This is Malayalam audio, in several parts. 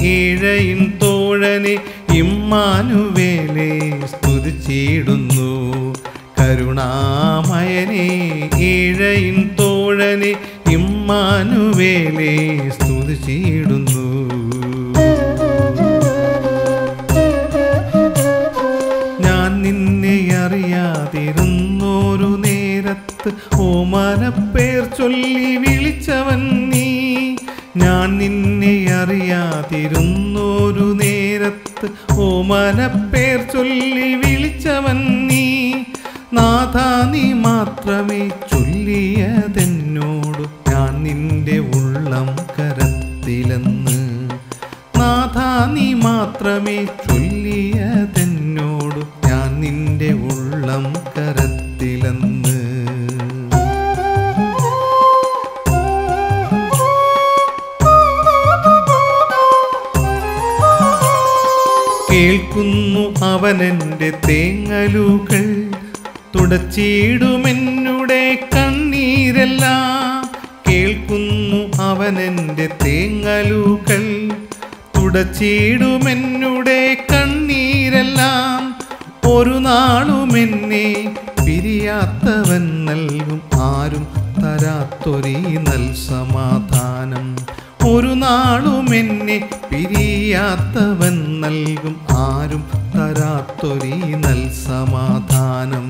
ഏഴയിൻ തോഴനെ ഇമ്മാനുവേലെ സ്തുതിച്ചിടുന്നു കരുണാമയനെ ഏഴയിൻ തോഴനെ ഇമ്മാനുവേലെ സ്തുതിച്ചിടുന്നു ഞാൻ നിന്നെ അറിയാതിരുന്നൊരു നേരത്ത് ഓമനപ്പേർ ചൊല്ലി വിളിച്ചവൻ നീ ഞാൻ നിന്നെ അറിയാതിരുന്നൊരു നേരത്ത് ഓമനപ്പേർ ചൊല്ലി വിളിച്ചവൻ നീ നാഥ നീ മാത്രമേ ചൊല്ലിയതെന്നോട് ഞാൻ നിന്റെ ഉള്ളം കരത്തിലെന്ന് നാഥ നീ മാത്രമേ ചൊല്ലിയതെന്നോട് ഞാൻ നിന്റെ ഉള്ളം കരത്തിലെന്ന് കേൾക്കുന്നു അവനെൻ്റെ തേങ്ങലുകൾ തുടച്ചിടുമെന്നുടെ കണ്ണീരെല്ലാം കേൾക്കുന്നു അവനെൻ്റെ തേങ്ങലുകൾ തുടച്ചിടുമെന്നുടെ കണ്ണീരെല്ലാം ഒരു നാളും എന്നെ പിരിയാത്തവൻ നൽകും ആരും തരാത്തൊരീ നൽ സമാധാനം ഒരു നാളും എന്നെ പിരിയാത്തവൻ നൽകും ആരും തരാത്തൊരീ നൽ സമാധാനം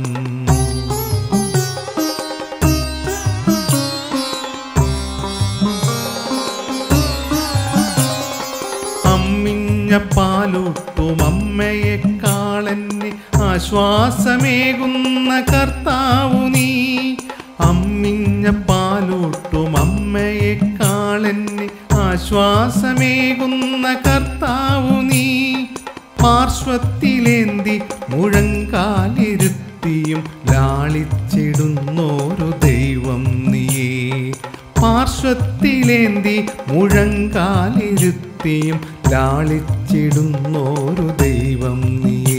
അമ്മിഞ്ഞ പാലൂട്ടും അമ്മയെക്കാളെന്നെ ആശ്വാസമേകുന്ന കർത്താവു നീ അമ്മിഞ്ഞ പാലൂട്ടും അമ്മയെക്കാളെന്നെ ആശ്വാസമേകുന്ന കർത്താവു നീ പാർശ്വത്തിലേന്തി മുഴങ്കാലിരുത്തിയും ലാളിച്ചിടുന്നോരു ദൈവം നീയേ പാർശ്വത്തിലേന്തി മുഴങ്കാലിരുത്തിയും ലാളിച്ചിടുന്നോരു ദൈവം നീയേ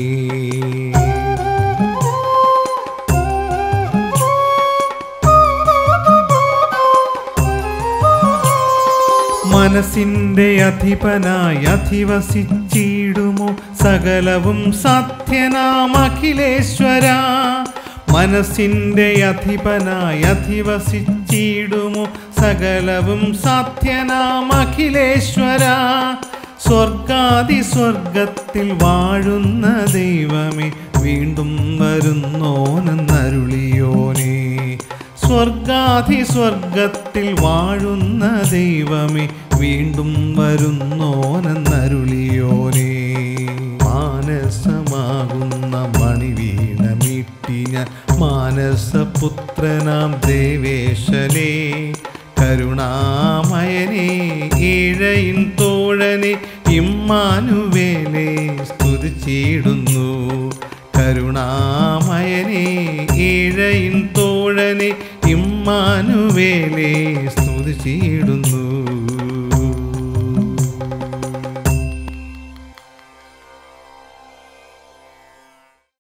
മനസ്സിന്റെ അധിപനായി അധിവസിച്ചിടുമോ സകലവും സാധ്യനാം അഖിലേശ്വര മനസ്സിന്റെ അധിപനായി അധിവസിച്ചിടുമോ സകലവും സാധ്യനാം അഖിലേശ്വര സ്വർഗാദി സ്വർഗത്തിൽ വാഴുന്ന ദൈവമേ വീണ്ടും വരുന്നോനെന്നരുളിയോനേ സ്വർഗാധി സ്വർഗത്തിൽ വാഴുന്ന ദൈവമേ വീണ്ടും വരുന്നോനെന്നരുളിയോനേ മാനസമാകുന്ന മണിവീണ മീട്ടി ഞാൻ മാനസപുത്രനാം ദേവേശനേ കരുണാമയനേ ഏഴയിൻ തോഴനെ ഇമ്മാനുവേലെ സ്തുതിച്ചിടുന്നു കരുണാമയനേ ഏഴയിൻ തോഴനെ ഇമ്മാനുവേലെ സ്തുതിച്ചിടുന്നു